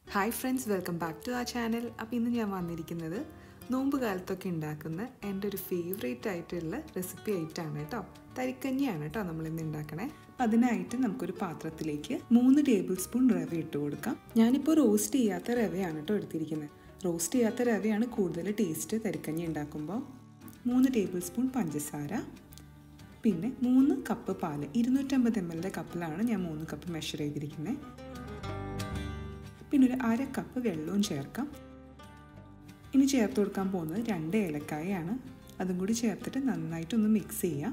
hi friends welcome back to ആ channel അപ്പോൾ ഇന്ന് ഞാൻ വന്നിരിക്കുന്നത് നോമ്പ് കാലത്തൊക്കെ ഉണ്ടാക്കുന്ന എൻ്റെ ഒരു ഫേവറേറ്റ് ആയിട്ടുള്ള റെസിപ്പി ആയിട്ടാണ് കേട്ടോ തരിക്കഞ്ഞിയാണ് കേട്ടോ നമ്മൾ ഇന്ന് ഉണ്ടാക്കണേ അതിനായിട്ട് നമുക്കൊരു പാത്രത്തിലേക്ക് മൂന്ന് ടേബിൾ സ്പൂൺ റവ ഇട്ട് കൊടുക്കാം ഞാനിപ്പോൾ റോസ്റ്റ് ചെയ്യാത്ത റവയാണ് കേട്ടോ എടുത്തിരിക്കുന്നത് റോസ്റ്റ് ചെയ്യാത്ത റവയാണ് കൂടുതൽ ടേസ്റ്റ് തരിക്കഞ്ഞി ഉണ്ടാക്കുമ്പോൾ മൂന്ന് ടേബിൾ സ്പൂൺ പഞ്ചസാര പിന്നെ മൂന്ന് കപ്പ് പാല് ഇരുന്നൂറ്റമ്പത് എം എല്ലിൻ്റെ കപ്പിലാണ് ഞാൻ മൂന്ന് കപ്പ് മെഷർ ചെയ്തിരിക്കുന്നത് പിന്നെ ഒരു അര കപ്പ് വെള്ളവും ചേർക്കാം ഇനി ചേർത്ത് കൊടുക്കാൻ പോകുന്നത് രണ്ട് ഏലക്കായാണ് അതും കൂടി ചേർത്തിട്ട് നന്നായിട്ടൊന്ന് മിക്സ് ചെയ്യാം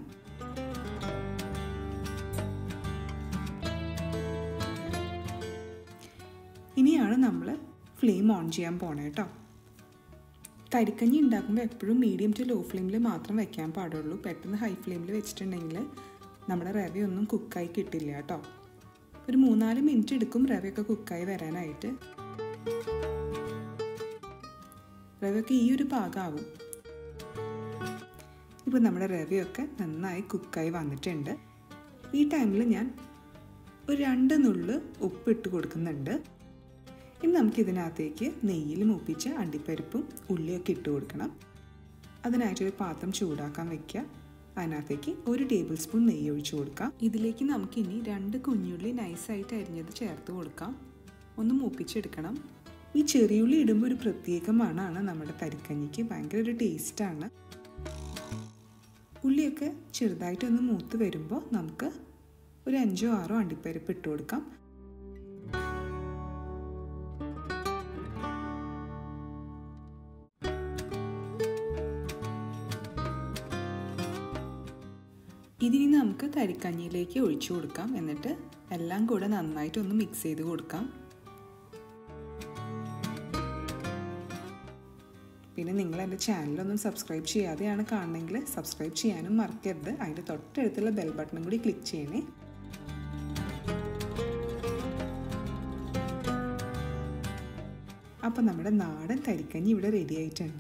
ഇനിയാണ് നമ്മൾ ഫ്ലെയിം ഓൺ ചെയ്യാൻ പോണേ കേട്ടോ കരിക്കഞ്ഞി ഉണ്ടാക്കുമ്പോൾ എപ്പോഴും മീഡിയം ടു ലോ ഫ്ലെയിമിൽ മാത്രം വെക്കാൻ പാടുള്ളൂ പെട്ടെന്ന് ഹൈ ഫ്ലെയിമിൽ വെച്ചിട്ടുണ്ടെങ്കിൽ നമ്മുടെ റവയൊന്നും കുക്കായി കിട്ടില്ല കേട്ടോ ഒരു മൂന്നാല് മിനിറ്റ് എടുക്കും റവയൊക്കെ കുക്കായി വരാനായിട്ട് റവയൊക്കെ ഈ ഒരു പാകമാവും ഇപ്പോൾ നമ്മുടെ റവയൊക്കെ നന്നായി കുക്കായി വന്നിട്ടുണ്ട് ഈ ടൈമിൽ ഞാൻ ഒരു രണ്ട് നുള്ള് ഉപ്പിട്ട് കൊടുക്കുന്നുണ്ട് ഇനി നമുക്ക് ഇതിനകത്തേക്ക് നെയ്യിൽ മൂപ്പിച്ച അണ്ടിപ്പരിപ്പും ഉള്ളിയൊക്കെ ഇട്ട് കൊടുക്കണം അതിനായിട്ടൊരു പാത്രം ചൂടാക്കാൻ വെക്കുക അതിനകത്തേക്ക് ഒരു ടേബിൾ സ്പൂൺ നെയ്യ് ഒഴിച്ചു കൊടുക്കാം ഇതിലേക്ക് നമുക്കിനി രണ്ട് കുഞ്ഞുള്ളി നൈസായിട്ട് അരിഞ്ഞത് ചേർത്ത് കൊടുക്കാം ഒന്ന് മൂപ്പിച്ചെടുക്കണം ഈ ചെറിയുള്ളി ഇടുമ്പോൾ ഒരു പ്രത്യേക മണമാണ് നമ്മുടെ തരിക്കഞ്ഞിക്ക് ഭയങ്കര ഒരു ടേസ്റ്റാണ് ഉള്ളിയൊക്കെ ചെറുതായിട്ടൊന്ന് മൂത്ത് വരുമ്പോൾ നമുക്ക് ഒരു അഞ്ചോ ആറോ അണ്ടിപ്പരിപ്പ് ഇട്ട് കൊടുക്കാം ഇതിനി നമുക്ക് തരിക്കഞ്ഞിയിലേക്ക് ഒഴിച്ചു കൊടുക്കാം എന്നിട്ട് എല്ലാം കൂടെ നന്നായിട്ട് ഒന്ന് മിക്സ് ചെയ്ത് കൊടുക്കാം പിന്നെ നിങ്ങൾ എൻ്റെ ചാനലൊന്നും സബ്സ്ക്രൈബ് ചെയ്യാതെയാണ് കാണണമെങ്കിൽ സബ്സ്ക്രൈബ് ചെയ്യാനും മറക്കരുത് അതിൻ്റെ തൊട്ടടുത്തുള്ള ബെൽ ബട്ടണും കൂടി ക്ലിക്ക് ചെയ്യണേ അപ്പം നമ്മുടെ നാടൻ കരിക്കഞ്ഞി ഇവിടെ റെഡി ആയിട്ടുണ്ട്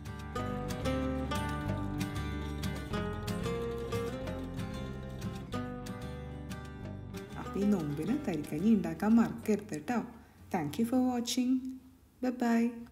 അപ്പോൾ ഈ നോമ്പിന് തരിക്കഞ്ഞി ഉണ്ടാക്കാൻ മറക്കരുത് കേട്ടോ thank you for watching bye by